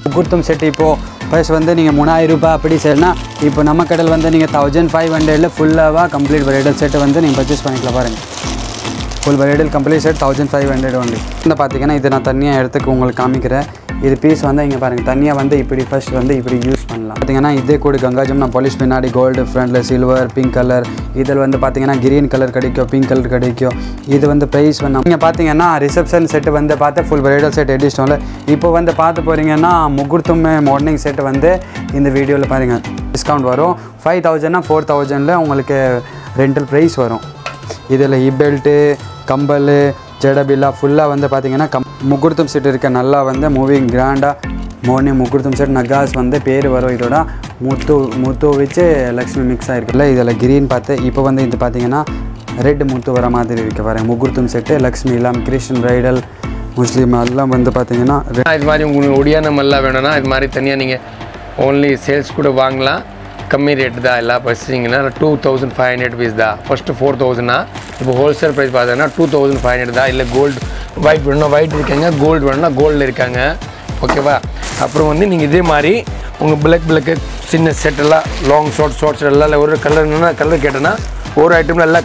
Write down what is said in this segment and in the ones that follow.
முகூர்த்தம் செட் இப்போது ஃபர்ஸ்ட் வந்து நீங்கள் மூணாயிரம் ரூபாய் அப்படி சரினா இப்போ நம்ம கடையில் வந்து நீங்கள் தௌசண்ட் ஃபைவ் ஹண்ட்ரடில் ஃபுல்லாக கம்ப்ளீட் பிரைடல் செட்டு வந்து நீங்கள் பர்ச்சேஸ் பண்ணிக்கலாம் பாருங்கள் full bridal complete set thousand five hundred only இந்த பார்த்தீங்கன்னா இது நான் தனியாக எடுத்துக்கு உங்களுக்கு காமிக்கிறேன் இது பீஸ் வந்து இங்கே பாருங்கள் தனியாக வந்து இப்படி ஃபர்ஸ்ட் வந்து இப்படி யூஸ் பண்ணலாம் பார்த்தீங்கன்னா இதே கூட கங்கா ஜமுனா பாலிஷ் பின்னாடி கோல்டு ஃப்ரண்ட்டில் சில்வர் பிங்க் கலர் இதில் வந்து பார்த்தீங்கன்னா கிரீன் கலர் கிடைக்கும் பிங்க் கலர் கிடைக்கும் இது வந்து ப்ரைஸ் வந்து நீங்கள் பார்த்தீங்கன்னா ரிசப்ஷன் செட்டு வந்து பார்த்து ஃபுல் பிரைடல் செட் எடிஷனில் இப்போ வந்து பார்த்து போகிறீங்கன்னா முகூர்த்தமே மார்னிங் செட்டு வந்து இந்த வீடியோவில் பாருங்கள் டிஸ்கவுண்ட் வரும் ஃபைவ் தௌசண்ட்னா ஃபோர் தௌசண்டில் உங்களுக்கு ரெண்டல் ப்ரைஸ் வரும் இதில் பெல்ட்டு கம்பல் ஜடபில்லா ஃபுல்லாக வந்து பார்த்தீங்கன்னா கம் முகூர்த்தம் செட் இருக்க நல்லா வந்து மூவிங் கிராண்டாக மார்னிங் முகூர்த்தம் செட் நகாஸ் வந்து பேர் வரும் இதோட முத்து முத்து வச்சு லக்ஷ்மி மிக்ஸ் ஆகிருக்குல்ல இதில் கிரீன் பார்த்து இப்போ வந்து இது பார்த்தீங்கன்னா ரெட் முத்து வர மாதிரி இருக்கு பாருங்க முகூர்த்தம் செட்டு லக்ஷ்மி எல்லாம் கிறிஸ்டின் பிரைடல் முஸ்லீம் எல்லாம் வந்து பார்த்தீங்கன்னா red- இது மாதிரி உங்களுக்கு ஒடியானம் எல்லாம் வேணும்னா இது மாதிரி தனியாக நீங்கள் ஓன்லி சேல்ஸ் கூட வாங்கலாம் கம்மி ரேட் தான் எல்லாம் பர்ச்சேசிங்கன்னா two thousand five hundred rupees தான் ஃபஸ்ட்டு ஃபோர் தௌசண்ட்னா இப்போ ஹோல்சேல் ப்ரைஸ் பார்த்தீங்கன்னா டூ தௌசண்ட் ஃபைவ் ஹண்ட்ரட் தான் இல்லை கோல்டு ஒயிட் வேணும்னா ஒயிட் இருக்காங்க கோல்டு வேணும்னா கோல்டில் இருக்காங்க ஓகேவா அப்புறம் வந்து நீங்கள் இதே மாதிரி உங்கள் பிளாக் பிளாக்கு சின்ன செட்டெல்லாம் லாங் ஷார்ட் ஷார்ட் செட் எல்லாம் இல்லை ஒரு கலர் என்னென்னா கலர் கேட்டேன்னா ஒரு ஐட்டமில் எல்லாம்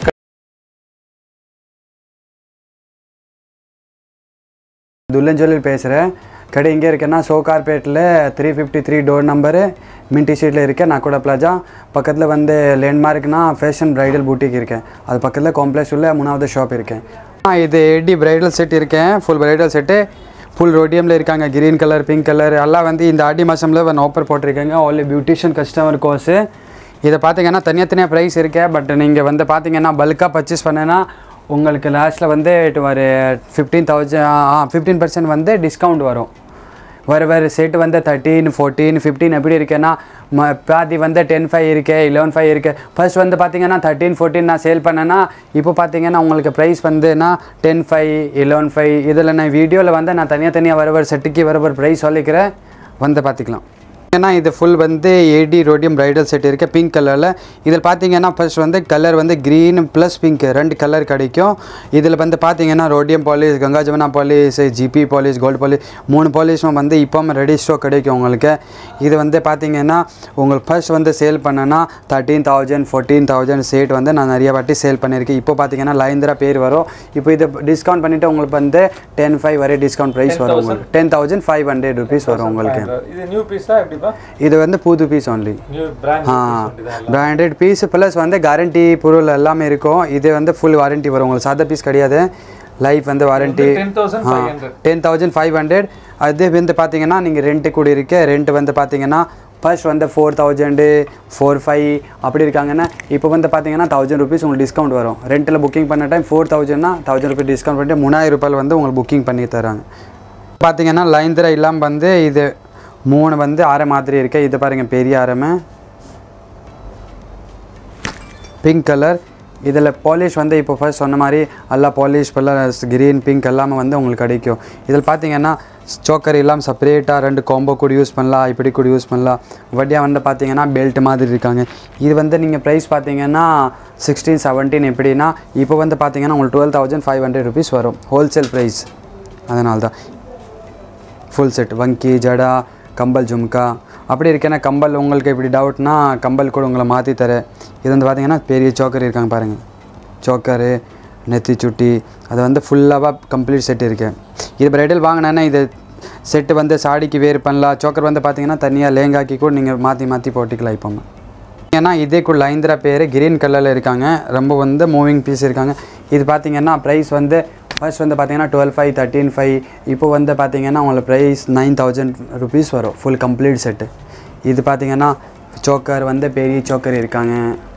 துல்லன் ஜுவல்லர் பேசுகிறேன் கடை எங்கே இருக்கேன்னா சோகார்பேட்டில் three fifty three door number Mint ஸ்ட்ரீட்டில் இருக்கேன் நக்கோடா பிளாஜா பக்கத்தில் வந்து லேண்ட்மார்க்னா ஃபேஷன் பிரைடல் பூட்டிக் இருக்கேன் அது பக்கத்தில் காம்ப்ளெக்ஸ் உள்ள மூணாவது ஷாப் இருக்கேன் ஆ, இது எடி பிரைடல் செட் இருக்கேன் ஃபுல் பிரைடல் செட்டு ஃபுல் ரோடியமில் இருக்காங்க கிரீன் கலர் பிங்க் கலர் எல்லாம் வந்து இந்த ஆடி மாதமில் ஒன் ஆஃபர் போட்டிருக்காங்க ஓன்லி பியூட்டிஷியன் கஸ்டமர் கோர்ஸு இதை பார்த்தீங்கன்னா தனியாக தனியாக ப்ரைஸ் இருக்கே பட் நீங்கள் வந்து பார்த்தீங்கன்னா பல்காக பர்ச்சேஸ் பண்ணேன்னா உங்களுக்கு லாஸ்ட்டில் வந்து it ஒரு ஃபிஃப்டீன் தௌசண்ட் ஃபிஃப்டீன் பர்சன்ட் வந்து டிஸ்கவுண்ட் வரும் வேறு வேறு செட் வந்து தேர்ட்டீன் ஃபோர்டீன் ஃபிஃப்டீன் எப்படி இருக்கேன்னா ம பாதி வந்து டென் ஃபைவ் இருக்கு லெவன் ஃபைவ் இருக்கு ஃபர்ஸ்ட் வந்து பார்த்தீங்கன்னா தேர்ட்டீன் ஃபோர்டீன் நான் சேல் பண்ணேன்னா இப்போ பார்த்தீங்கன்னா உங்களுக்கு ப்ரைஸ் வந்துன்னா டென் ஃபைவ் லெவன் ஃபைவ் இதில் நான் வீடியோவில் வந்து நான் தனியாக தனியாக வர வர செட்டுக்கு வர வர ப்ரைஸ் சொல்லிக்கிறேன் வந்து பார்த்துக்கலாம் ஏன்னா இது ஃபுல் வந்து ஏடி ரோடியம் பிரைடல் செட் இருக்குது பிங்க் கலரில் இதில் பார்த்தீங்கன்னா ஃபர்ஸ்ட் வந்து கலர் வந்து க்ரீன் ப்ளஸ் பிங்க் ரெண்டு கலர் கிடைக்கும் இதில் வந்து பார்த்தீங்கன்னா rhodium polish Ganga Jamuna polish GP polish gold polish மூணு பாலிஷும் வந்து இப்போவும் ரெடி ஸ்டாக் கிடைக்கும் உங்களுக்கு இது வந்து பார்த்தீங்கன்னா உங்களுக்கு ஃபர்ஸ்ட் வந்து சேல் பண்ணனா தேர்ட்டீன் தௌசண்ட் ஃபோர்டீன் தௌசண்ட் சேட் வந்து நான் நிறைய வாட்டி சேல் பண்ணியிருக்கேன் இப்போ பார்த்தீங்கன்னா லைந்திரா பேர் வரும் இப்போ இது டிஸ்கவுண்ட் பண்ணிவிட்டு உங்களுக்கு வந்து டென் ஃபைவ் வரை டிஸ்கவுண்ட் ப்ரைஸ் வரும் உங்களுக்கு ten thousand five hundred rupees வரும் உங்களுக்கு இது நியூ பீஸா எப்படிப்பா இது வந்து புது பீஸ் ஒன்லி நியூ பிராண்ட் ஆ பிராண்டட் பீஸ் ப்ளஸ் வந்து கேரண்டி பொருள் எல்லாமே இருக்கும் இது வந்து ஃபுல் வாரண்டி வரும் உங்களுக்கு சாதா பீஸ் கிடையாது லைஃப் வந்து warranty ten thousand five hundred ten thousand five hundred அது வந்து பார்த்தீங்கன்னா நீங்கள் ரெண்ட்டு கூட இருக்கு ரெண்ட் வந்து பார்த்தீங்கன்னா ஃபர்ஸ்ட் வந்து ஃபோர் தௌசண்டு ஃபோர் ஃபைவ் அப்படி இருக்காங்கன்னா இப்போ வந்து பார்த்தீங்கன்னா தௌசண்ட் ருபீஸ் உங்களுக்கு டிஸ்கவுண்ட் வரும் ரெண்ட்டில் புக்கிங் பண்ண டைம் ஃபோர் தௌசண்ட்னா தௌசண்ட் ருபீஸ் டிஸ்கவுண்ட் பண்ணிட்டு மூணாயிரம் ரூபாயில் வந்து உங்களுக்கு புக்கிங் பண்ணி தராங்க பார்த்தீங்கன்னா லைந்திரா இல்லாமல் வந்து இது மூணு வந்து ஆரம் மாதிரி இருக்கு இது பாருங்கள் பெரிய ஆரமு பிங்க் கலர் இதில் பாலிஷ் வந்து இப்போ ஃபர்ஸ்ட் சொன்ன மாதிரி எல்லா பாலிஷ் ப்ளஸ் கிரீன் பிங்க் எல்லாமே வந்து உங்களுக்கு கிடைக்கும் இதில் பார்த்தீங்கன்னா சோக்கர் இல்லாமல் செப்பரேட்டாக ரெண்டு காம்போ கூட யூஸ் பண்ணலாம் இப்படி கூட யூஸ் பண்ணலாம் வட்டியாக வந்து பார்த்தீங்கன்னா பெல்ட் மாதிரி இருக்காங்க இது வந்து நீங்கள் ப்ரைஸ் பார்த்தீங்கன்னா சிக்ஸ்டீன் செவன்டீன் எப்படின்னா இப்போ வந்து பார்த்தீங்கன்னா உங்களுக்கு twelve thousand five hundred rupees வரும் ஹோல்சேல் ப்ரைஸ் அதனால தான் ஃபுல் செட் வங்கி ஜடா கம்பல் ஜும்கா அப்படி இருக்கேன்னா கம்பல் உங்களுக்கு இப்படி டவுட்னா கம்பல் கூட உங்களை மாற்றி தரேன் இது வந்து பார்த்தீங்கன்னா பெரிய சோக்கர் இருக்காங்க பாருங்கள் சோக்கரு நெத்தி சுட்டி அது வந்து ஃபுல்லாக கம்ப்ளீட் செட் இருக்கு இது பிரைடல் வாங்கினேன்னா இது செட்டு வந்து சாடிக்கு வேர் பண்ணலாம் சோக்கர் வந்து பார்த்தீங்கன்னா தனியாக லேங்காக்கி கூட நீங்கள் மாற்றி மாற்றி போட்டிக்கலாம் இப்போ ஏன்னா இதே கூட லைந்திரா பேர் கிரீன் கலரில் இருக்காங்க ரொம்ப வந்து மூவிங் பீஸ் இருக்காங்க இது பார்த்தீங்கன்னா ப்ரைஸ் வந்து ஃபர்ஸ்ட் வந்து பார்த்தீங்கன்னா டுவெல் ஃபைவ் தேர்ட்டீன் ஃபைவ் இப்போ வந்து பார்த்தீங்கன்னா உங்களுக்கு ப்ரைஸ் நைன் தௌசண்ட் ருபீஸ் வரும் ஃபுல் கம்ப்ளீட் செட்டு இது பார்த்தீங்கன்னா சோக்கர் வந்து பெரிய சோக்கர் இருக்காங்க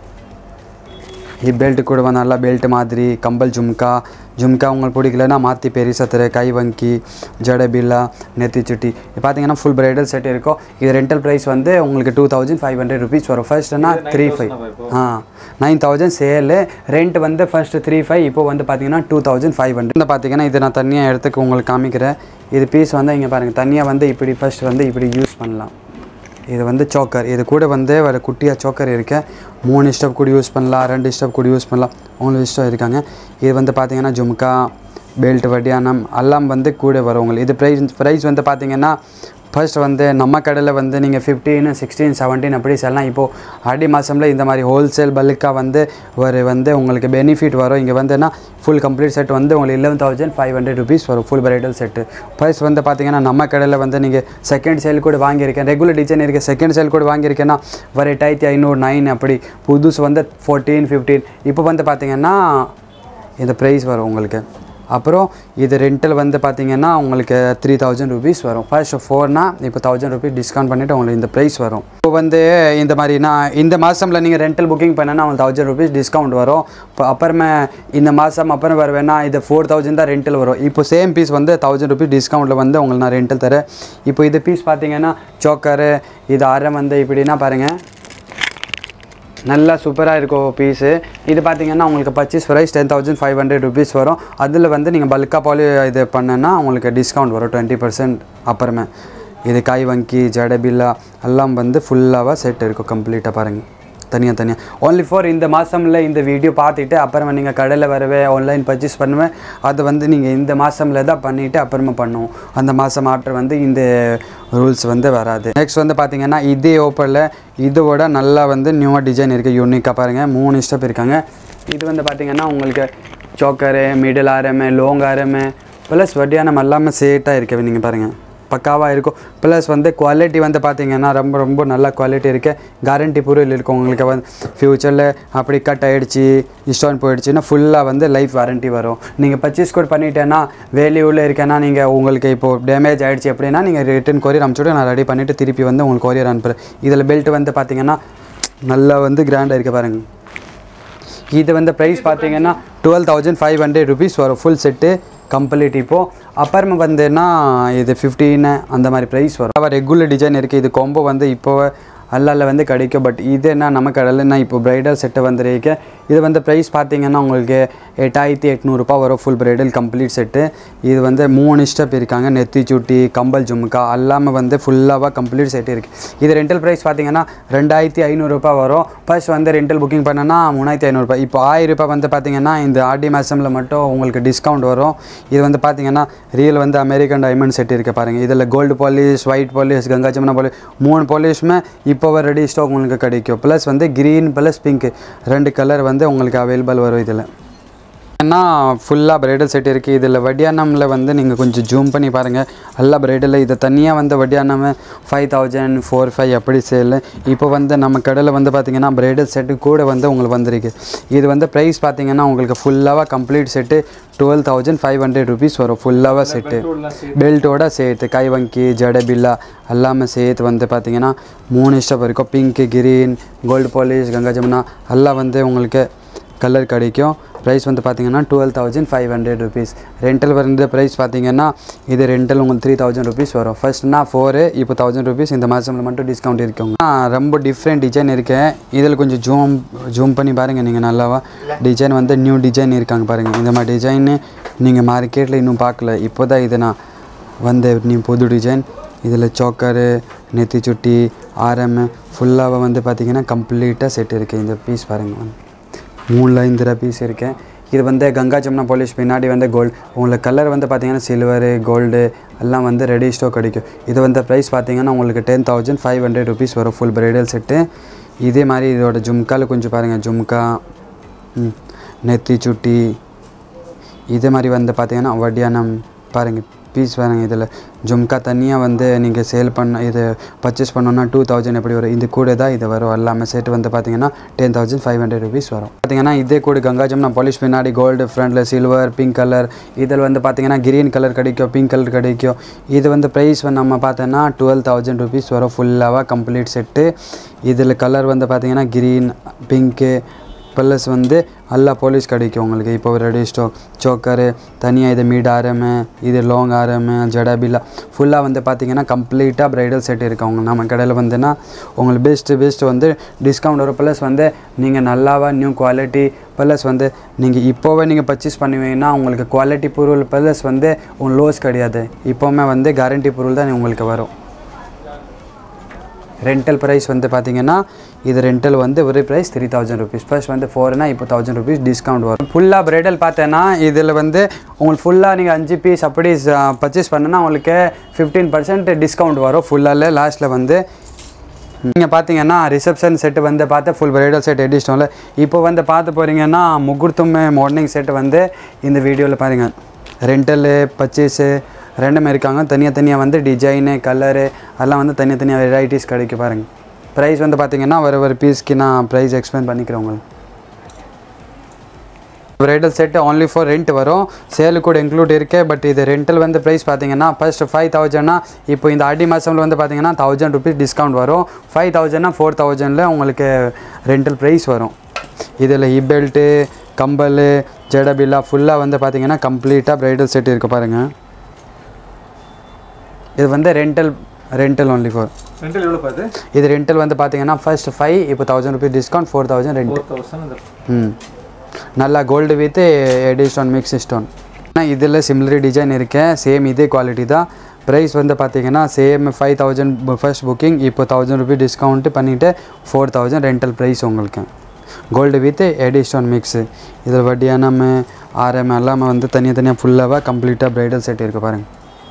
ಈ ಬೆಲ್ಟ್ ಕೂಡ ಒಂದು ಅಲ್ಲ ಬೆಲ್ಟ್ ಮಾದರಿ ಕಂಬಲ್ ಜುಮ್ಕಾ ஜும்கா உங்களுக்கு பிடிக்கலன்னா மாற்றி பெருசாக தர கை வங்கி ஜட பில்லா நெத்தி சுட்டி இது பார்த்தீங்கன்னா ஃபுல் பிரைடல் செட் இருக்கும் இது ரெண்டல் ப்ரைஸ் வந்து உங்களுக்கு two thousand five hundred rupees வரும் ஃபர்ஸ்ட்னா த்ரீ ஃபைவ் ஆ நைன் தௌசண்ட் சேலு ரெண்ட் வந்து ஃபர்ஸ்ட் த்ரீ ஃபைவ் இப்போ வந்து பார்த்தீங்கன்னா டூ தௌசண்ட் ஃபைவ் ஹண்ட்ரட் இந்த பார்த்தீங்கன்னா இது நான் தனியாக இடத்துக்கு உங்களுக்கு காமிக்கிறேன் இது பீஸ் வந்து இங்கே பாருங்கள் தனியாக வந்து இப்படி ஃபர்ஸ்ட் வந்து இப்படி யூஸ் பண்ணலாம் இது வந்து சோக்கர் இது கூட வந்து ஒரு குட்டியாக சோக்கர் இருக்கு மூணு ஸ்டெப் கூட யூஸ் பண்ணலாம் ரெண்டு ஸ்டெப் கூட யூஸ் பண்ணலாம் உங்களுக்கு இஷ்டம் இருக்காங்க இது வந்து பார்த்தீங்கன்னா ஜும்கா பெல்ட் வட்டியானம் எல்லாம் வந்து கூட வரும் உங்களுக்கு இது ப்ரைஸ் ப்ரைஸ் வந்து பார்த்தீங்கன்னா ஃபர்ஸ்ட் வந்து நம்ம கடையில் வந்து நீங்கள் ஃபிஃப்டீன் சிக்ஸ்டீன் செவன்டீன் அப்படி சொல்லலாம் இப்போது ஆடி மாதம்ல இந்த மாதிரி ஹோல்சேல் பல்காக வந்து ஒரு வந்து உங்களுக்கு பெனிஃபிட் வரும் இங்கே வந்துன்னா ஃபுல் கம்ப்ளீட் செட் வந்து உங்களுக்கு eleven thousand five hundred rupees வரும் ஃபுல் பிரைடல் செட்டு ஃபர்ஸ்ட் வந்து பார்த்தீங்கன்னா நம்ம கடையில் வந்து நீங்கள் செகண்ட் சேல் கூட வாங்கியிருக்கேன் ரெகுலர் டிசைன் இருக்குது செகண்ட் சேல் கூட வாங்கியிருக்கேன்னா ஒரு எட்டாயிரத்தி ஐநூறு நைன் அப்படி புதுசு வந்து ஃபோர்டீன் ஃபிஃப்டீன் இப்போ வந்து பார்த்தீங்கன்னா இந்த ப்ரைஸ் வரும் உங்களுக்கு அப்புறம் இது ரெண்டல் வந்து பார்த்தீங்கன்னா உங்களுக்கு த்ரீ தௌசண்ட் ருபீஸ் வரும் ஃபர்ஸ்ட் ஃபோர்னா இப்போ தௌசண்ட் ருபீஸ் டிஸ்கவுண்ட் பண்ணிவிட்டு உங்களுக்கு இந்த ப்ரைஸ் வரும் இப்போ வந்து இந்த மாதிரினா இந்த மாதமில் நீங்கள் ரெண்டல் புக்கிங் பண்ணனா உங்களுக்கு தௌசண்ட் ருபீஸ் டிஸ்கவுண்ட் வரும் இப்போ அப்புறமே இந்த மாதம் அப்புறம் வருவேன்னா இது ஃபோர் தௌசண்ட் தான் ரெண்டல் வரும் இப்போ சேம் பீஸ் வந்து தௌசண்ட் ருபீஸ் டிஸ்கவுண்ட்டில் வந்து உங்களுக்கு நான் ரெண்டல் தரேன் இப்போ இது பீஸ் பார்த்தீங்கன்னா சோக்கரு இது அரை வந்து இப்படின்னா பாருங்கள் நல்லா சூப்பராக இருக்கும் பீஸு இது பார்த்தீங்கன்னா உங்களுக்கு purchase price ten thousand five hundred rupees வரும் அதில் வந்து நீங்கள் பல்காக பாலி இது பண்ணனா உங்களுக்கு டிஸ்கவுண்ட் வரும் டுவெண்ட்டி பர்சன்ட் அப்புறமே இது காய் வங்கி ஜடபில்லா எல்லாம் வந்து ஃபுல்லாக செட் இருக்கும் கம்ப்ளீட்டாக பாருங்கள் தனியாக தனியாக ஓன்லி ஃபார் இந்த மாதமில் இந்த வீடியோ பார்த்துட்டு அப்புறமா நீங்கள் கடையில் வரவே ஆன்லைன் பர்ச்சேஸ் பண்ணுவேன் அது வந்து நீங்கள் இந்த மாதமில் தான் பண்ணிவிட்டு அப்புறமா பண்ணுவோம் அந்த மாதம் ஆர்டர் வந்து இந்த ரூல்ஸ் வந்து வராது நெக்ஸ்ட் வந்து பார்த்தீங்கன்னா இதே ஓப்பனில் இதோட நல்லா வந்து நியூவாக டிசைன் இருக்குது யூனிக்காக பாருங்கள் மூணு ஸ்டெப் இருக்காங்க இது வந்து பார்த்தீங்கன்னா உங்களுக்கு சோக்கரு மிடில் ஆரமு லோங் ஆரமு ப்ளஸ் வட்டியானம் எல்லாமே சேட்டாக இருக்கு நீங்கள் பாருங்கள் பக்காவாக இருக்கும் ப்ளஸ் வந்து குவாலிட்டி வந்து பார்த்தீங்கன்னா ரொம்ப ரொம்ப நல்ல குவாலிட்டி இருக்குது கேரண்டி பொருள் இருக்கும் உங்களுக்கு வந்து ஃப்யூச்சரில் அப்படி கட் ஆகிடுச்சு இஷ்டம் போயிடுச்சுன்னா ஃபுல்லாக வந்து லைஃப் வாரண்ட்டி வரும் நீங்கள் பர்ச்சேஸ் கூட பண்ணிட்டேன்னா வேல்யூவில் இருக்கேன்னா நீங்கள் உங்களுக்கு இப்போது டேமேஜ் ஆகிடுச்சு அப்படின்னா நீங்கள் ரிட்டன் கொரியர் அனுப்பிச்சுட்டு நான் ரெடி பண்ணிவிட்டு திருப்பி வந்து உங்களுக்கு கொரியர் அனுப்புகிறேன் இதில் பெல்ட் வந்து பார்த்தீங்கன்னா நல்லா வந்து கிராண்டாக இருக்க பாருங்கள் இது வந்து ப்ரைஸ் பார்த்தீங்கன்னா twelve thousand five hundred rupees வரும் ஃபுல் செட்டு கம்ப்ளீட் இப்போது அப்புறமா வந்துன்னா இது ஃபிஃப்டீனு அந்த மாதிரி ப்ரைஸ் வரும் ரெகுலர் டிசைன் இருக்குது இது கொம்போ வந்து இப்போ அல்லால வந்து கிடைக்கும் பட் இது என்ன நம்ம கடையில் நான் இப்போ பிரைடல் செட்டு வந்துருக்கு இது வந்து ப்ரைஸ் பார்த்தீங்கன்னா உங்களுக்கு எட்டாயிரத்தி எட்நூறுபா வரும் ஃபுல் பிரைடல் கம்ப்ளீட் செட்டு இது வந்து மூணு ஸ்டெப் இருக்காங்க நெத்தி சுட்டி கம்பல் ஜும்கா எல்லாமே வந்து ஃபுல்லாக கம்ப்ளீட் செட் இருக்குது இது ரெண்டல் ப்ரைஸ் பார்த்தீங்கன்னா ரெண்டாயிரத்தி ஐநூறுரூபா வரும் ஃபர்ஸ்ட் வந்து ரெண்டல் புக்கிங் பண்ணனா மூணாயிரத்தி ஐநூறுரூபா இப்போ ஆயிரம் ரூபாய் வந்து பார்த்தீங்கன்னா இந்த ஆர்டி மாசமில் மட்டும் உங்களுக்கு டிஸ்கவுண்ட் வரும் இது வந்து பார்த்தீங்கன்னா ரியல் வந்து அமெரிக்கன் டைமண்ட் செட் இருக்குது பாருங்கள் இதில் gold polish white polish Ganga Jamuna polish மூணு பாலிஷுமே இப்போ ரெடி ஸ்டாக் உங்களுக்கு கிடைக்கும் ப்ளஸ் வந்து க்ரீன் ப்ளஸ் பிங்க் ரெண்டு கலர் வந்து உங்களுக்கு அவைலபிள் வரும் இதில் ஏன்னா ஃபுல்லாக பிரைடல் செட் இருக்குது இதில் வட்டியானமில் வந்து நீங்கள் கொஞ்சம் ஜூம் பண்ணி பாருங்கள் எல்லா பிரைடலில் இதை தனியாக வந்து வட்டியானம் ஃபைவ் தௌசண்ட் ஃபோர் ஃபைவ் அப்படி சேல் இப்போ வந்து நம்ம கடையில் வந்து பார்த்திங்கன்னா பிரைடல் செட்டு கூட வந்து உங்களுக்கு வந்திருக்கு இது வந்து ப்ரைஸ் பார்த்தீங்கன்னா உங்களுக்கு ஃபுல்லாக complete set twelve thousand five hundred rupees வரும் ஃபுல்லாக செட்டு பெல்ட்டோட சேர்த்து கைவங்கி ஜடபில்லா எல்லாமே சேர்த்து வந்து பார்த்தீங்கன்னா மூணு ஸ்டெப் இருக்கும் pink green gold polish Ganga Jamuna எல்லாம் வந்து உங்களுக்கு கலர் கிடைக்கும் ப்ரைஸ் வந்து பார்த்தீங்கன்னா twelve thousand five hundred rupees rental வந்து ப்ரைஸ் பார்த்தீங்கன்னா இது ரெண்டல் உங்களுக்கு த்ரீ தௌசண்ட் ருபீஸ் வரும் ஃபர்ஸ்ட்னா ஃபோரு இப்போ தௌசண்ட் ருபீஸ் இந்த மாதம்ல மட்டும் டிஸ்கவுண்ட் இருக்குங்க ஆ, ரொம்ப டிஃப்ரெண்ட் டிசைன் இருக்கேன் இதில் கொஞ்சம் ஜூம் ஜூம் பண்ணி பாருங்கள் நீங்கள் நல்லாவா டிசைன் வந்து நியூ டிசைன் இருக்காங்க பாருங்கள் இந்த மாதிரி டிசைன்னு நீங்கள் மார்க்கெட்டில் இன்னும் பார்க்கல இப்போ தான் இது நான் வந்த நீ புது டிசைன் இதில் சோக்கரு நெத்தி சுட்டி ஆரம் ஃபுல்லாக வந்து பார்த்தீங்கன்னா கம்ப்ளீட்டாக செட் இருக்குது இந்த பீஸ் பாருங்கள் மூணு லைன் தர பீஸ் இருக்கேன் இது வந்து கங்கா ஜமுனா பாலிஷ் பின்னாடி வந்து கோல்டு உங்களுக்கு கலர் வந்து பார்த்தீங்கன்னா சில்வரு கோல்டு எல்லாம் வந்து ரெடி ஸ்டோ கிடைக்கும் இது வந்து ப்ரைஸ் பார்த்தீங்கன்னா உங்களுக்கு ten thousand five hundred rupees வரும் ஃபுல் பிரைடல் செட்டு இதே மாதிரி இதோட ஜும்காவில் கொஞ்சம் பாருங்கள் ஜும்கா ம், நெத்தி சுட்டி இதே மாதிரி வந்து பார்த்தீங்கன்னா வட்டியானம் பாருங்கள் பீஸ் பாருங்கள் இதில் ஜும்கா தனியாக வந்து நீங்கள் சேல் பண்ண இது பர்ச்சேஸ் பண்ணோன்னா டூ தௌசண்ட் எப்படி வரும் இது கூட தான் இது வரும் எல்லாமே செட் வந்து பார்த்தீங்கன்னா ten thousand five hundred rupees வரும் பார்த்தீங்கன்னா இதே கூட கங்கா ஜமுனா பாலிஷ் பின்னாடி கோல்டு ஃப்ரண்டில் சில்வர் பிங்க் கலர் இதில் வந்து பார்த்தீங்கன்னா கிரீன் கலர் கிடைக்கும் பிங்க் கலர் கிடைக்கும் இது வந்து ப்ரைஸ் வந்து நம்ம பார்த்தோன்னா டுவெல் தௌசண்ட் ருபீஸ் வரும் ஃபுல்லாக கம்ப்ளீட் செட்டு இதில் கலர் வந்து பார்த்தீங்கன்னா கிரீன் பிங்க்கு ப்ளஸ் வந்து எல்லா போலீஸ் கிடைக்கும் உங்களுக்கு இப்போ ரெடி ஸ்டாக் சோக்கரு தனியாக இது மீட் ஆரமு இது லாங் ஆரமு ஜடாபில்லா ஃபுல்லாக வந்து பார்த்தீங்கன்னா கம்ப்ளீட்டாக ப்ரைடல் செட் இருக்கு அவங்க நம்ம கடையில் வந்துன்னா உங்களுக்கு பெஸ்ட்டு பெஸ்ட் வந்து டிஸ்கவுண்ட் வரும் ப்ளஸ் வந்து நீங்கள் நல்லாவா நியூ குவாலிட்டி ப்ளஸ் வந்து நீங்கள் இப்போவே நீங்கள் பர்ச்சேஸ் பண்ணுவீங்கன்னா உங்களுக்கு குவாலிட்டி பொருள் ப்ளஸ் வந்து உங்களுக்கு லோஸ் கிடையாது இப்போவுமே வந்து கேரண்டி பொருள் தான் உங்களுக்கு வரும் ரெண்டல் ப்ரைஸ் வந்து பார்த்தீங்கன்னா இது ரெண்டல் வந்து ஒரு price three thousand rupees first வந்து ஃபோர்னா இப்போ தௌசண்ட் ருபீஸ் டிஸ்கவுண்ட் வரும் ஃபுல்லாக பிரைடல் பார்த்தேன்னா இதில் வந்து உங்களுக்கு ஃபுல்லாக நீங்கள் அஞ்சு பீஸ் அப்படி பர்ச்சேஸ் பண்ணனா உங்களுக்கு ஃபிஃப்டீன் பர்சன்ட் டிஸ்கவுண்ட் வரும் ஃபுல்லாக லாஸ்ட்டில் வந்து நீங்கள் பார்த்தீங்கன்னா ரிசப்ஷன் செட்டு வந்து பார்த்து ஃபுல் பிரைடல் செட் எடிஷனில் இப்போ வந்து பார்த்து போகிறீங்கன்னா முகூர்த்தமே மார்னிங் செட்டு வந்து இந்த வீடியோவில் பாருங்கள் ரெண்டலு பர்ச்சேஸு ரெண்டுமே இருக்காங்க தனியாக தனியாக வந்து டிசைனு கலரு அதெல்லாம் வந்து தனியாக தனியாக வெரைட்டிஸ் கிடைக்கும் பாருங்கள் ப்ரைஸ் வந்து பார்த்தீங்கன்னா ஒரு ஒரு பீஸ்க்கு நான் ப்ரைஸ் எக்ஸ்பிளைன் பண்ணிக்கிறேன் உங்களுக்கு bridal set only for rent வரும் சேலு கூட இன்க்ளூட் இருக்கு பட் இது ரெண்டல் வந்து ப்ரைஸ் பார்த்தீங்கன்னா ஃபர்ஸ்ட் ஃபைவ் தௌசண்ட்னா இப்போ இந்த ஆடி மாதம்ல வந்து பார்த்தீங்கன்னா தௌசண்ட் ருபீஸ் டிஸ்கவுண்ட் வரும் ஃபைவ் தௌசண்ட்னா ஃபோர் தௌசண்டில் உங்களுக்கு ரெண்டல் ப்ரைஸ் வரும் இதில் பெல்ட்டு கம்பல் ஜடபில்லா ஃபுல்லாக வந்து பார்த்தீங்கன்னா கம்ப்ளீட்டாக பிரைடல் செட் இருக்குது பாருங்கள் இது வந்து rental rental only for rental எவ்வளோ பார்த்து இது ரெண்டல் வந்து பார்த்தீங்கன்னா ஃபர்ஸ்ட் ஃபைவ் இப்போ thousand rupees discount four thousand rent four thousand இந்த ம் நல்லா gold with AD stone mix stone ஆனால் இதில் சிமிலரி டிசைன் இருக்கு சேம் இதே குவாலிட்டி தான் ப்ரைஸ் வந்து பார்த்தீங்கன்னா same five thousand first booking இப்போ தௌசண்ட் ருபீஸ் டிஸ்கவுண்ட்டு பண்ணிவிட்டு ஃபோர் தௌசண்ட் ரெண்டல் ப்ரைஸ் உங்களுக்கு gold with AD stone mix இதில் வட்டியானம் ஆர்எம் எல்லாமே வந்து தனியாக தனியாக ஃபுல்லாக கம்ப்ளீட்டாக ப்ரைடல் செட் இருக்குது பாருங்கள்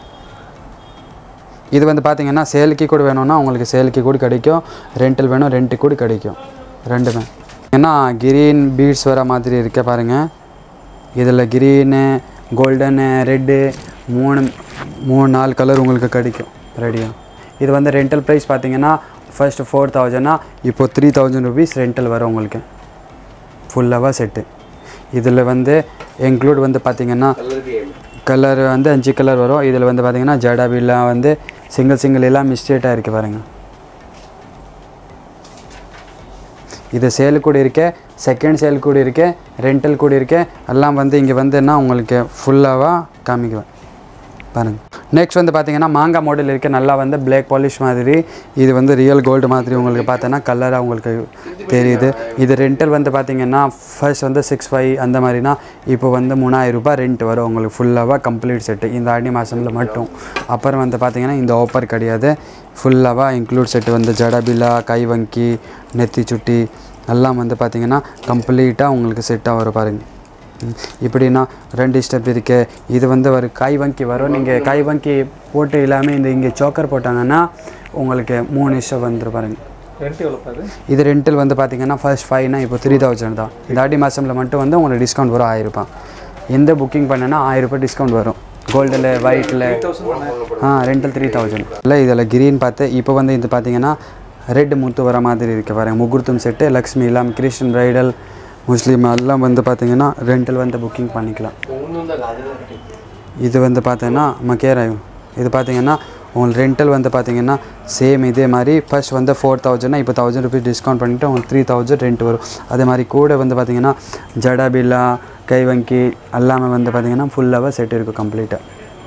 இது வந்து பார்த்தீங்கன்னா சேலுக்கு கூட வேணும்னா உங்களுக்கு சேலுக்கு கூட கிடைக்கும் ரெண்டல் வேணும் ரெண்ட்டு கூட கிடைக்கும் ரெண்டுமே ஏன்னா கிரீன் பீட்ஸ் வர மாதிரி இருக்க பாருங்கள் இதில் க்ரீனு கோல்டனு ரெட்டு மூணு மூணு நாலு கலர் உங்களுக்கு கிடைக்கும் ரெடியாக இது வந்து ரெண்டல் ப்ரைஸ் பார்த்தீங்கன்னா ஃபர்ஸ்ட் ஃபோர் தௌசண்ட்னா இப்போ த்ரீ தௌசண்ட் ருபீஸ் ரெண்டல் வரும் உங்களுக்கு ஃபுல்லாக செட்டு இதில் வந்து இன்க்ளூட் வந்து பார்த்தீங்கன்னா கலர் வந்து அஞ்சு கலர் வரும் இதில் வந்து பார்த்தீங்கன்னா ஜடாபிலாம் வந்து சிங்கிள் சிங்கிள் எல்லாம் மிஸ்டேட்டாக இருக்குது பாருங்க இது சேல் கூட இருக்கு செகண்ட் சேல் கூட இருக்கு ரெண்டல் கூட இருக்கு எல்லாம் வந்து இங்கே வந்துன்னா உங்களுக்கு ஃபுல்லாக காமிக்குவேன் பாருங்க நெக்ஸ்ட் வந்து பார்த்தீங்கன்னா மாங்காய் மாடல் இருக்கு நல்லா வந்து பிளாக் பாலிஷ் மாதிரி இது வந்து ரியல் கோல்டு மாதிரி உங்களுக்கு பார்த்தோன்னா கலராக உங்களுக்கு தெரியுது இது ரெண்டல் வந்து பார்த்தீங்கன்னா ஃபர்ஸ்ட் வந்து சிக்ஸ் ஃபைவ் அந்த மாதிரினா இப்போ வந்து மூணாயிரம் ரூபாய் ரெண்ட் வரும் உங்களுக்கு ஃபுல்லாக கம்ப்ளீட் செட்டு இந்த ஆடி மாதமில் மட்டும் அப்புறம் வந்து பார்த்தீங்கன்னா இந்த ஆஃபர் கிடையாது ஃபுல்லாக இன்க்ளூட் செட்டு வந்து ஜடபிலா கைவங்கி நெத்தி சுட்டி எல்லாம் வந்து பார்த்தீங்கன்னா கம்ப்ளீட்டாக உங்களுக்கு செட்டாக வரும் பாருங்க ம், இப்படின்னா ரெண்டு ஸ்டெப் இருக்கு இது வந்து ஒரு கை வங்கி வரும் நீங்கள் கை வங்கி போட்டு இல்லாமல் இந்த இங்கே சோக்கர் போட்டாங்கன்னா உங்களுக்கு மூணு ஸ்டெப் வந்துடும் பாருங்க ரெண்ட் எவ்வளோ பார்த்து இது ரெண்டல் வந்து பார்த்தீங்கன்னா ஃபர்ஸ்ட் ஃபைவ்னா இப்போ த்ரீ தௌசண்ட் தான் இந்த ஆடி மாதமில் மட்டும் வந்து உங்களுக்கு டிஸ்கவுண்ட் வரும் ஆயிரம் ரூபாய் எந்த புக்கிங் பண்ணனா ஆயிரம் ரூபாய் டிஸ்கவுண்ட் வரும் கோல்டில் ஒயிட்டில் ஆ ரெண்டல் த்ரீ தௌசண்ட் இல்லை இதில் கிரீன் பார்த்து இப்போ வந்து இது பார்த்தீங்கன்னா ரெட் முத்து வர மாதிரி இருக்கு பாருங்க முகூர்த்தம் செட்டு லக்ஷ்மி எல்லாம் கிறிஸ்டின் பிரைடல் முஸ்லீம் எல்லாம் வந்து பார்த்தீங்கன்னா ரெண்டல் வந்து புக்கிங் பண்ணிக்கலாம் இது வந்து பார்த்தீங்கன்னா மக்கேராயும் இது பார்த்தீங்கன்னா உங்களுக்கு ரெண்டல் வந்து பார்த்தீங்கன்னா சேம் இதே மாதிரி ஃபர்ஸ்ட் வந்து ஃபோர் தௌசண்ட்னா இப்போ தௌசண்ட் ருபீஸ் டிஸ்கவுண்ட் பண்ணிவிட்டு உங்களுக்கு த்ரீ தௌசண்ட் ரெண்ட் வரும் அதே மாதிரி கூட வந்து பார்த்தீங்கன்னா ஜடாபில்லா கைவங்கி எல்லாமே வந்து பார்த்தீங்கன்னா ஃபுல்லாக செட் இருக்கும் கம்ப்ளீட்டாக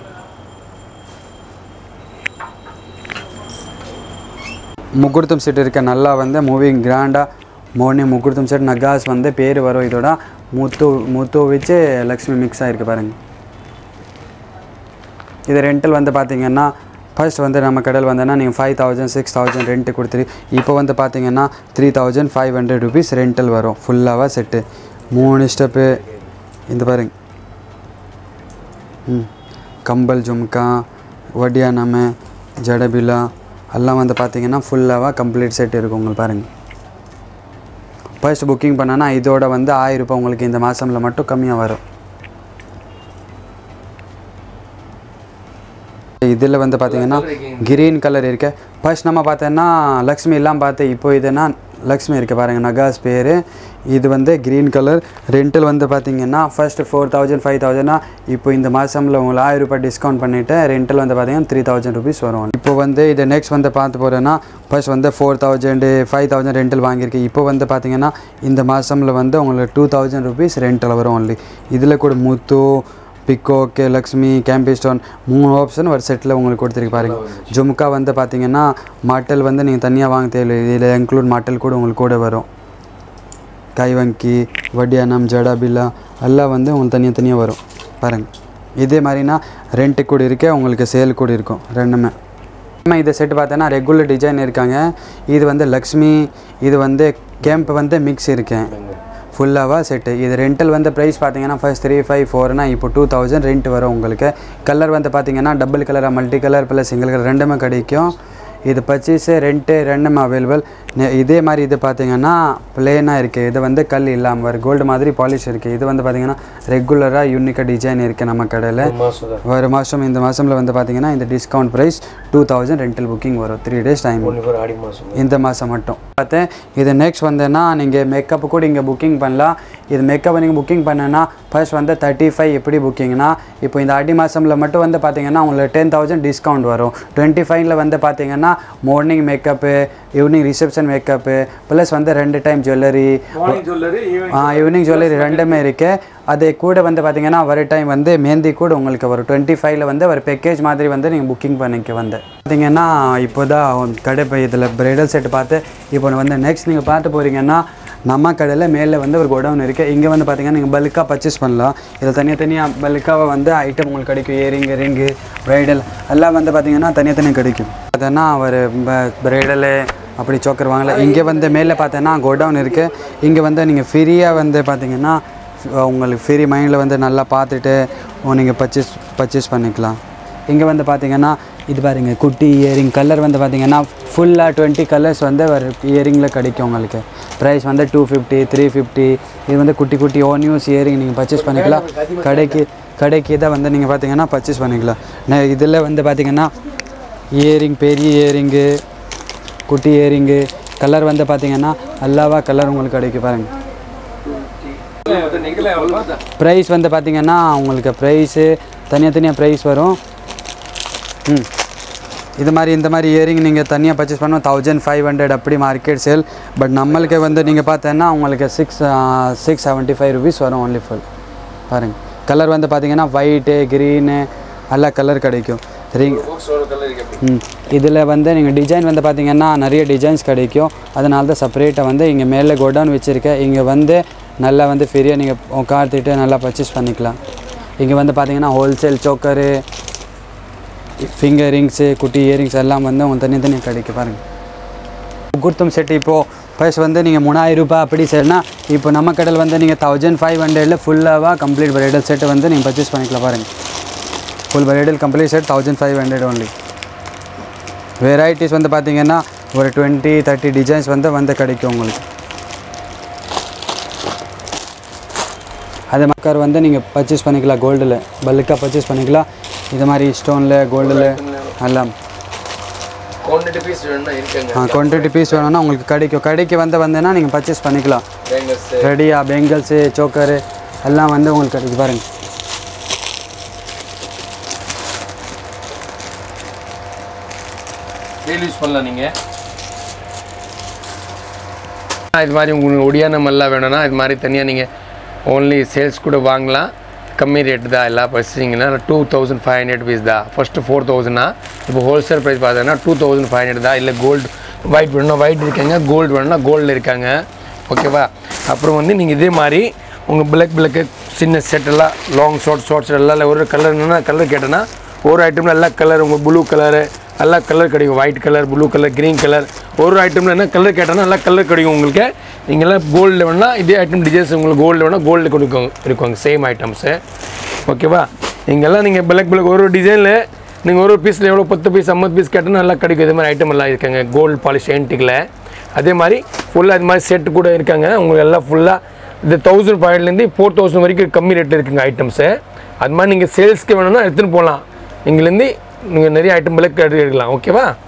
முகூர்த்தம் செட் இருக்க நல்லா வந்து மூவிங் கிராண்டாக மார்னிங் முகூர்த்தம் செட் நகாஸ் வந்து பேர் வரும் இதோட முத்து முத்து வச்சு லக்ஷ்மி மிக்ஸ் ஆகிருக்கு பாருங்க இது ரெண்டல் வந்து பார்த்தீங்கன்னா ஃபர்ஸ்ட் வந்து நம்ம கடையில் வந்தோன்னா நீங்கள் five thousand six thousand rent கொடுத்துரு இப்போ வந்து பார்த்தீங்கன்னா three thousand five hundred rupees rental வரும் ஃபுல்லாக செட்டு மூணு ஸ்டெப்பு இந்த பாருங்க ம் கம்பல் ஜும்கா வடியானம ஜடபிலா எல்லாம் வந்து பார்த்தீங்கன்னா ஃபுல்லாக கம்ப்ளீட் செட் இருக்கும் உங்களுக்கு பாருங்கள் ஃபர்ஸ்ட் புக்கிங் பண்ணனா இதோட வந்து ஆயிரம் ரூபாய் உங்களுக்கு இந்த மாதமில் மட்டும் கம்மியாக வரும் இதில் வந்து பார்த்தீங்கன்னா கிரீன் கலர் இருக்கு ஃபர்ஸ்ட் நம்ம பார்த்தோன்னா லக்ஷ்மி எல்லாம் பார்த்து இப்போ இதுனா லக்ஷ்மி இருக்கு பாருங்க நகாஸ் பேர் இது வந்து கிரீன் கலர் ரெண்டில் வந்து பார்த்தீங்கன்னா ஃபர்ஸ்ட் ஃபோர் தௌசண்ட் ஃபைவ் தௌசண்ட்னா இப்போ இந்த மாதமில் உங்களுக்கு ஆயிரம் ரூபாய் டிஸ்கவுண்ட் பண்ணிவிட்டு ரெண்டில் வந்து பார்த்தீங்கன்னா த்ரீ தௌசண்ட் ருபீஸ் வரும் இப்போ வந்து இது நெக்ஸ்ட் வந்து பார்த்து போகிறேன்னா ஃபர்ஸ்ட் வந்து ஃபோர் தௌசண்ட் ஃபைவ் தௌசண்ட் ரெண்டில் வாங்கியிருக்கு இப்போ வந்து பார்த்தீங்கன்னா இந்த மாதமில் வந்து உங்களுக்கு டூ தௌசண்ட் ருபீஸ் ரெண்டில் வரும் ஒன்லி இதில் கூட முத்து பிக்கோக்கு லக்ஷ்மி கேம்பி ஸ்டோன் மூணு ஆப்ஷன் ஒரு செட்டில் உங்களுக்கு கொடுத்துருக்கு பாருங்க ஜும்கா வந்து பார்த்தீங்கன்னா மாட்டல் வந்து நீங்கள் தனியாக வாங்க தேவையில்லை இதில் இன்க்ளூட் மாட்டல் கூட உங்களுக்கு கூட வரும் கைவங்கி வடியானம் ஜடாபில்லா எல்லாம் வந்து உங்களுக்கு தனியாக தனியாக வரும் பாருங்கள் இதே மாதிரினா ரெண்ட்டு கூட இருக்கே உங்களுக்கு சேல் கூட இருக்கும் ரெண்டுமே நம்ம இந்த செட் பார்த்தோன்னா ரெகுலர் டிசைன் இருக்காங்க இது வந்து லக்ஷ்மி இது வந்து கேம்ப் வந்து மிக்ஸ் இருக்கேன் ஃபுல்லாக செட்டு இது ரெண்டல் வந்து ப்ரைஸ் பார்த்தீங்கன்னா ஃபர்ஸ்ட் த்ரீ ஃபைவ் ஃபோர்னா இப்போ டூ தௌசண்ட் ரெண்ட் வரும் உங்களுக்கு கலர் வந்து பார்த்தீங்கன்னா டபுள் கலராக multi colour plus single colour ரெண்டுமே கிடைக்கும் இது பர்ச்சேஸு ரெண்ட்டு ரெண்டுமே அவைலபிள் இதே மாதிரி இது பார்த்தீங்கன்னா பிளேனாக இருக்குது இது வந்து கல் இல்லாமல் வரும் கோல்டு மாதிரி பாலிஷ் இருக்குது இது வந்து பார்த்தீங்கன்னா ரெகுலராக யூனிக்காக டிசைன் இருக்குது நம்ம கடையில் மாதம் தான் ஒரு மாதம் இந்த மாதமில் வந்து பார்த்தீங்கன்னா இந்த discount price two thousand rental booking வரும் த்ரீ டேஸ் டைம் ஒன்று பேர் ஆடி மாதம் இந்த மாதம் மட்டும் பார்த்தேன் இது நெக்ஸ்ட் வந்தேன்னா நீங்கள் மேக்கப்பு கூட இங்கே புக்கிங் பண்ணலாம் இது மேக்கப் நீங்கள் புக்கிங் பண்ணனா ஃபர்ஸ்ட் வந்து தேர்ட்டி ஃபைவ் எப்படி புக்கிங்னா இப்போ இந்த ஆடி மாதமில் மட்டும் வந்து பார்த்தீங்கன்னா உங்களுக்கு டென் தௌசண்ட் டிஸ்கவுண்ட் வரும் டுவெண்ட்டி ஃபைவ்ல வந்து பார்த்தீங்கன்னா morning makeup evening reception makeup plus வந்து ரெண்டு time jewellery morning jewellery evening evening jewellery ரெண்டுமே இருக்கு அது கூட வந்து பார்த்தீங்கன்னா வர டைம் வந்து மெஹந்தி கூட உங்களுக்கு வரும் டுவெண்ட்டி ஃபைவ்ல வந்து ஒரு பேக்கேஜ் மாதிரி வந்து நீங்கள் புக்கிங் பண்ணிக்க வந்து பார்த்தீங்கன்னா இப்போ தான் கடை இப்போ இதில் பிரைடல் செட் பார்த்து இப்போ வந்து நெக்ஸ்ட் நீங்கள் பார்த்து போகிறீங்கன்னா நம்ம கடையில் மேலே வந்து ஒரு கோடவுன் இருக்குது இங்கே வந்து பார்த்தீங்கன்னா நீங்கள் பல்காக பர்ச்சேஸ் பண்ணலாம் இதில் தனியாக தனியாக பல்காக வந்து ஐட்டம் உங்களுக்கு கிடைக்கும் இயரிங் ரிங்கு ப்ரைடல் எல்லாம் வந்து பார்த்தீங்கன்னா தனியாக தனியாக கிடைக்கும் அதனா ஒரு ப்ரைடலு அப்படி சோக்கர் வாங்கல இங்கே வந்து மேலே பார்த்தோன்னா கோடவுன் இருக்குது இங்கே வந்து நீங்கள் ஃப்ரீயாக வந்து பார்த்தீங்கன்னா உங்களுக்கு ஃப்ரீ மைண்டில் வந்து நல்லா பார்த்துட்டு நீங்கள் பர்ச்சேஸ் பர்ச்சேஸ் பண்ணிக்கலாம் இங்கே வந்து பார்த்தீங்கன்னா இது பாருங்க குட்டி இயரிங் கலர் வந்து பார்த்தீங்கன்னா ஃபுல்லாக டுவெண்ட்டி கலர்ஸ் வந்து ஒரு இயரிங்கில் கிடைக்கும் உங்களுக்கு ப்ரைஸ் வந்து டூ ஃபிஃப்டி த்ரீ ஃபிஃப்டி இது வந்து குட்டி குட்டி ஓன் யூஸ் இயரிங் நீங்கள் பர்ச்சேஸ் பண்ணிக்கலாம் கடைக்கு கடைக்கு இதை வந்து நீங்கள் பார்த்தீங்கன்னா பர்ச்சேஸ் பண்ணிக்கலாம் நெ- இதில் வந்து பார்த்தீங்கன்னா இயரிங் பெரிய இயரிங்கு குட்டி இயரிங்கு கலர் வந்து பார்த்தீங்கன்னா அல்லாவா கலர் உங்களுக்கு கிடைக்கும் பாருங்கள் நீங்களே எவ்வளோ ப்ரைஸ் வந்து பார்த்தீங்கன்னா உங்களுக்கு ப்ரைஸு தனியாக தனியாக ப்ரைஸ் வரும் ம் இது மாதிரி இந்த மாதிரி இயரிங் நீங்கள் தனியாக பர்ச்சேஸ் பண்ணோம் தௌசண்ட் ஃபைவ் ஹண்ட்ரட் அப்படி மார்க்கெட் சேல் பட் நம்மளுக்கு வந்து நீங்கள் பார்த்தோன்னா உங்களுக்கு six six seventy five rupees வரும் ஒன்லி ஃபுல் பாருங்கள் கலர் வந்து பார்த்தீங்கன்னா ஒயிட்டு க்ரீனு எல்லா கலர் கிடைக்கும் ரிங் ம் இதில் வந்து நீங்கள் டிசைன் வந்து பார்த்தீங்கன்னா நிறைய டிசைன்ஸ் கிடைக்கும் அதனால தான் செப்பரேட்டாக வந்து இங்கே மேலே கோடவுன் வச்சுருக்கேன் இங்கே வந்து நல்லா வந்து ஃப்ரீயாக நீங்கள் உட்காந்துட்டு நல்லா பர்ச்சேஸ் பண்ணிக்கலாம் இங்கே வந்து பார்த்தீங்கன்னா ஹோல்சேல் சோக்கரு ஃபிங்கர் ரிங்ஸு குட்டி இயரிங்ஸ் எல்லாம் வந்து உங்களுக்கு தனித்தனியாக கிடைக்கும் பாருங்கள் முகூர்த்தம் செட் இப்போது ஃபர்ஸ்ட் வந்து நீங்கள் மூணாயிரம் ரூபாய் அப்படி சரினா இப்போ நம்ம கடையில் வந்து நீங்கள் தௌசண்ட் ஃபைவ் ஹண்ட்ரடில் ஃபுல்லாக கம்ப்ளீட் பிரைடல் செட்டு வந்து நீங்கள் பர்ச்சேஸ் பண்ணிக்கலாம் பாருங்கள் full bridal complete set thousand five hundred only varieties வந்து பார்த்தீங்கன்னா ஒரு டுவெண்ட்டி தேர்ட்டி டிசைன்ஸ் வந்து வந்து கிடைக்கும் உங்களுக்கு அதே மக்கர் வந்து நீங்கள் பர்ச்சேஸ் பண்ணிக்கலாம் கோல்டில் பல்காக பர்ச்சேஸ் பண்ணிக்கலாம் இது மாதிரி ஸ்டோனில் கோல்டில் எல்லாம் குவான்டிட்டி பீஸ் வேணும்னா இருக்குங்க ஆ குவான்டிட்டி பீஸ் வேணும்னா உங்களுக்கு கிடைக்கும் கடைக்கு வந்து வந்தேன்னா நீங்கள் பர்ச்சேஸ் பண்ணிக்கலாம் பேங்கர்ஸ் ரெடியாக பெங்கல்ஸு சோக்கரு எல்லாம் வந்து உங்களுக்கு கிடைக்கும் பாருங்கள் டெய்லி யூஸ் பண்ணலாம் நீங்கள் இது மாதிரி உங்களுக்கு ஒடியானம் எல்லாம் வேணும்னா இது மாதிரி தனியாக நீங்கள் ஓன்லி சேல்ஸ் கூட வாங்கலாம் கம்மி ரேட் தான் எல்லாம் பர்ச்சேசிங்கன்னா two thousand five hundred rupees தான் ஃபஸ்ட்டு ஃபோர் தௌசண்ட்னா இப்போ ஹோல்சேல் ப்ரைஸ் பார்த்தீங்கன்னா டூ தௌசண்ட் ஃபைவ் ஹண்ட்ரட் தான் இல்லை கோல்டு ஒயிட் வேணும்னா ஒயிட் இருக்காங்க கோல்டு வேணும்னா கோல்டில் இருக்காங்க ஓகேவா அப்புறம் வந்து நீங்கள் இதே மாதிரி உங்கள் பிளாக் பிளாக்கு சின்ன செட் எல்லாம் லாங் ஷார்ட் ஷார்ட்ஸ் எல்லாம் இல்லை ஒரு கலர் என்னென்னா கலர் கேட்டேன்னா ஒரு ஐட்டமில் எல்லா கலர் உங்கள் ப்ளூ கலரு எல்லா கலர் கிடைக்கும் white colour blue colour green colour ஒரு ஐட்டமில் என்ன கலர் கேட்டாலும் எல்லா கலர் கிடைக்கும் உங்களுக்கு நீங்களாம் கோல்டில் வேணால் இதே ஐட்டம் டிசைன்ஸ் உங்களுக்கு கோல்டு வேணால் கோல்டு கொடுக்கும் இருக்குங்க சேம் ஐட்டம்ஸு ஓகேவா இங்கெல்லாம் நீங்கள் பிளாக் பிளாக் ஒரு டிசைனில் நீங்கள் ஒரு பீஸில் எவ்வளோ பத்து பீஸ் ஐம்பது பீஸ் கேட்டால் நல்லா கிடைக்கும் இதே மாதிரி ஐட்டம் எல்லாம் இருக்காங்க கோல்டு பாலிஷ் ஏன்ட்டிக்கில் அதே மாதிரி ஃபுல்லாக இது மாதிரி செட்டு கூட இருக்காங்க உங்களுக்கு எல்லாம் ஃபுல்லாக இந்த தௌசண்ட் பாயிண்ட்லேருந்து ஃபோர் தௌசண்ட் வரைக்கும் கம்மி ரேட்டில் இருக்குங்க ஐட்டம்ஸு அது மாதிரி நீங்கள் சேல்ஸ்க்கு வேணும்னா எடுத்துன்னு போகலாம் இங்கேருந்து நீங்கள் நிறைய ஐட்டம் பிளக் எடுக்கலாம் ஓகேவா